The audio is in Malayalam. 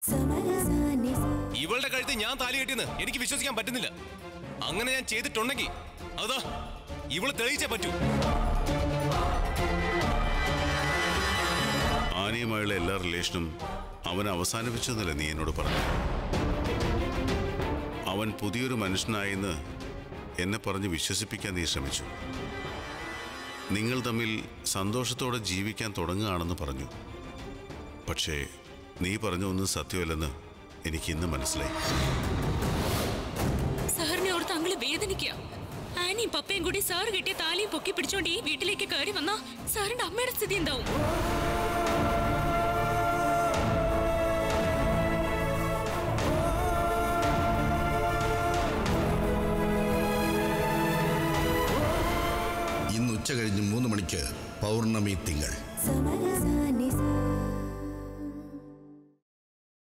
ഇവളുടെ കഴുത്ത് ഞാൻ താലി കെട്ടിയെന്ന് എനിക്ക് വിശ്വസിക്കാൻ പറ്റുന്നില്ല അങ്ങനെ ഞാൻ ചെയ്തിട്ടുണ്ടെങ്കിൽ അതാ ഇവള് തെളിയിച്ചേ പറ്റൂ ആനയുമായുള്ള എല്ലാ റിലേഷനും അവൻ അവസാനിപ്പിച്ചെന്നല്ലേ നീ എന്നോട് പറഞ്ഞു അവൻ പുതിയൊരു മനുഷ്യനായെന്ന് എന്നെ പറഞ്ഞ് വിശ്വസിപ്പിക്കാൻ നീ ശ്രമിച്ചു നിങ്ങൾ തമ്മിൽ സന്തോഷത്തോടെ ജീവിക്കാൻ തുടങ്ങുകയാണെന്ന് പറഞ്ഞു പക്ഷേ നീ പറഞ്ഞ ഒന്നും സത്യമല്ലെന്ന് എനിക്ക് ഇന്ന് മനസ്സിലായി സാറിനെ ഓർത്ത് അങ്ങള് വേദനിക്കുക ആനിയും പപ്പയും കൂടി സാറ് കെട്ടിയ താലിയും പൊക്കി പിടിച്ചോണ്ട് ഈ വീട്ടിലേക്ക് കയറി വന്നാ സാറിന്റെ അമ്മയുടെ സ്ഥിതി എന്താവും ഇന്ന് ഉച്ച കഴിഞ്ഞ് മൂന്ന് മണിക്ക് പൗർണമി തിങ്കൾ സമരസാനി